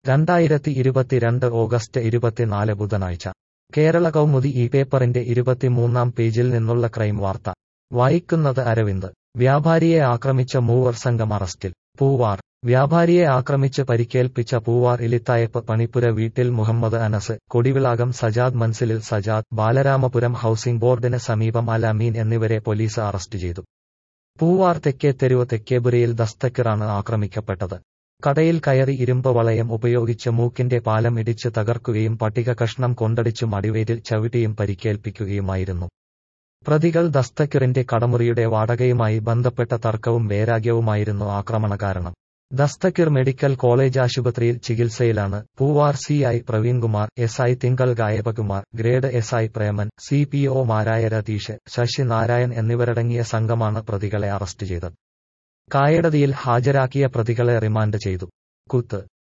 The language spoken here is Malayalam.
രണ്ടായിരത്തി ഇരുപത്തിരണ്ട് ഓഗസ്റ്റ് ഇരുപത്തിനാല് ബുധനാഴ്ച കേരള കൗമുദി ഈ പേപ്പറിന്റെ ഇരുപത്തിമൂന്നാം പേജിൽ നിന്നുള്ള ക്രൈം വാർത്ത വായിക്കുന്നത് അരവിന്ദ് വ്യാപാരിയെ ആക്രമിച്ച മൂവർ സംഘം അറസ്റ്റിൽ പൂവാർ വ്യാപാരിയെ ആക്രമിച്ച് പരിക്കേൽപ്പിച്ച പൂവാർ ഇലിത്തായപ്പ് പണിപ്പുര വീട്ടിൽ മുഹമ്മദ് അനസ് കൊടിവിളാകം സജാദ് മൻസിലിൽ സജാദ് ബാലരാമപുരം ഹൌസിംഗ് ബോർഡിന് സമീപം അൽ അമീൻ എന്നിവരെ പോലീസ് അറസ്റ്റ് ചെയ്തു പൂവാർ തെക്കേത്തെരുവ് തെക്കേപുരയിൽ ദസ്തക്കിറാണ് ആക്രമിക്കപ്പെട്ടത് കടയിൽ കയറി ഇരുമ്പ് വളയം ഉപയോഗിച്ച് മൂക്കിന്റെ പാലം ഇടിച്ച് തകർക്കുകയും പട്ടിക കഷ്ണം കൊണ്ടടിച്ചും അടിവേരിൽ ചവിട്ടിയും പരിക്കേൽപ്പിക്കുകയുമായിരുന്നു പ്രതികൾ ദസ്തക്കിറിന്റെ കടമുറിയുടെ വാടകയുമായി ബന്ധപ്പെട്ട തർക്കവും വൈരാഗ്യവുമായിരുന്നു ആക്രമണ കാരണം ദസ്തക്കിർ മെഡിക്കൽ കോളേജ് ആശുപത്രിയിൽ ചികിത്സയിലാണ് Poovar C I Praveenkumar S I തിങ്കൾ ഗായപകുമാർ grade S I Preman C P ഒമാരായ രതീഷ് ശശി നാരായൺ എന്നിവരടങ്ങിയ സംഘമാണ് പ്രതികളെ അറസ്റ്റ് ചെയ്തത് കായടതിയിൽ ഹാജരാക്കിയ പ്രതികളെ റിമാൻഡ് ചെയ്തു കുത്ത്